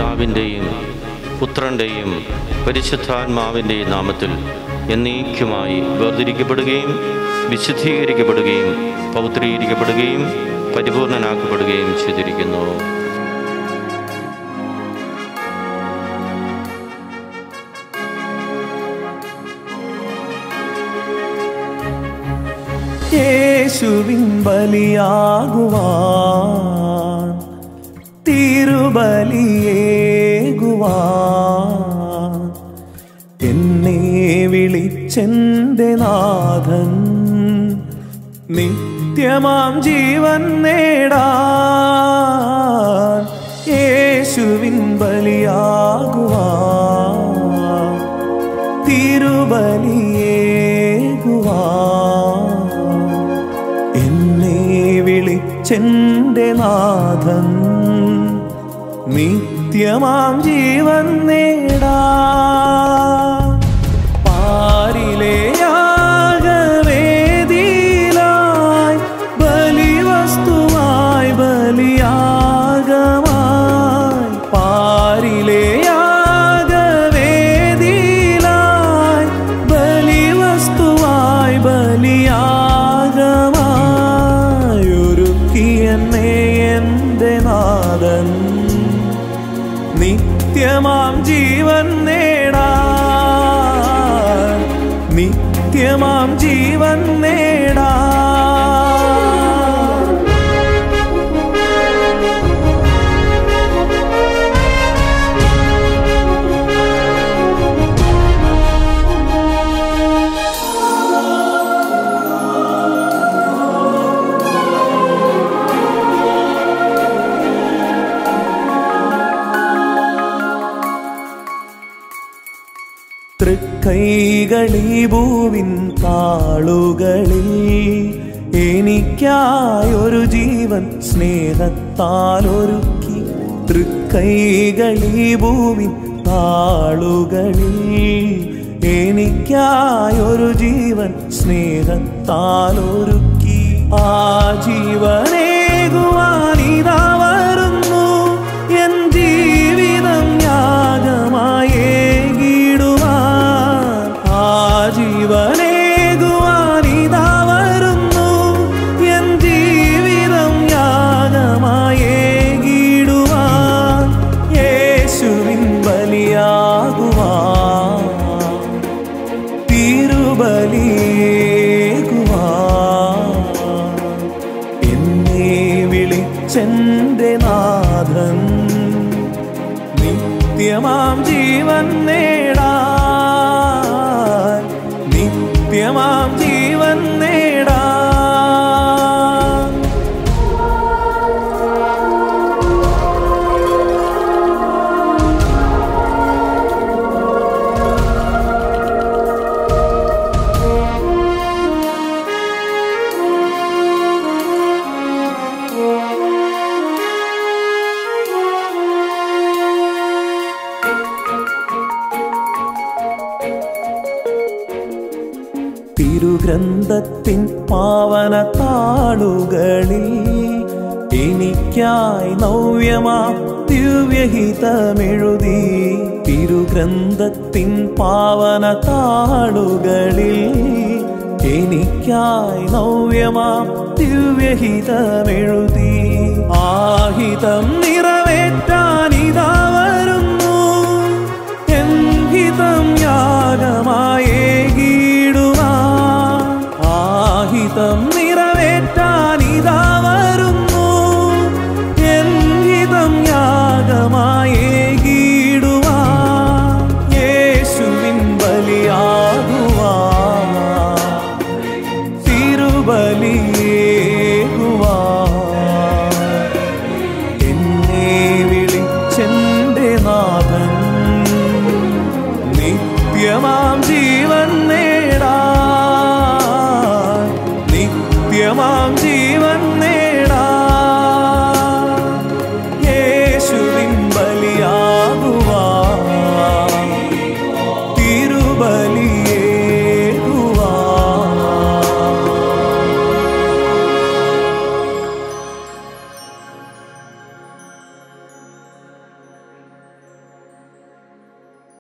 പിതാവിൻ്റെയും പുത്രൻ്റെയും പരിശുദ്ധാത്മാവിൻ്റെയും നാമത്തിൽ എന്നേക്കുമായി വേർതിരിക്കപ്പെടുകയും വിശുദ്ധീകരിക്കപ്പെടുകയും പൗത്രീകരിക്കപ്പെടുകയും പരിപൂർണനാക്കപ്പെടുകയും ചെയ്തിരിക്കുന്നു യേശുവിൻ ബലിയാകുവാൻ തിരുബലിയേകുവാൻ എന്നെ വിളിച്ചെന്റെ നാഥൻ നിത്യമാം ജീവൻ നേടാൻ യേശുവിൻ ബലിയാകുവാൻ തിരുബലിയേകുവാൻ എന്നെ വിളിച്ചെന്റെ നാഥൻ നിത്യമാം ജീവൻ നേടാ പാരിലെ യാഗവേദിയിലായി ബലിവസ്തുവായി ബലിയാഗമായി പാരിലെ യാഗവേദിയിലായി ബലിവസ്തുവായി ബലിയാഗമായി ഒരുക്കിയെന്നെ എൻ്റെ നാഥൻ നിത്യമാം ജീവൻ നേടാൻ നിത്യമാം ജീവൻ നേടാൻ തൃക്കൈകളീ ഭൂവിൻ താളുകളിൽ എനിക്കായൊരു ജീവൻ സ്നേഹത്താൽ ഒരുക്കി തൃക്കൈകളീ ഭൂവിൻ താളുകളിൽ എനിക്കായൊരു ജീവൻ സ്നേഹത്താൽ ഒരുക്കി ആ ജീവനേകുവാനിതാ വരുന്നു എൻ ജീവിതം യാഗമായി ഏകിടുവാൻ ആ ജീവനേകുവാനിതാ വരുന്നു എൻ ജീവിതം യാഗമായി ഏകിടുവാൻ യേശുവിൻ ബലിയാകുവാൻ തിരുബലിയേകുവാൻ എന്നെ വിളിച്ചെന്റെ നാഥൻ നിത്യമാം ജീവൻ നേടാൻ നിത്യമാം ജീവൻ നേടാൻ തിരുഗ്രന്ഥത്തിൻ പാവന താളുകളിൽ എനിക്കായി നവ്യമാ ദിവ്യഹിതമെഴുതി തിരുഗ്രന്ഥത്തിൻ പാവന താളുകളിൽ എനിക്കായി നവ്യമാം ദിവ്യഹിതമെഴുതി ആഹിതം നിറവേറ്റാൻ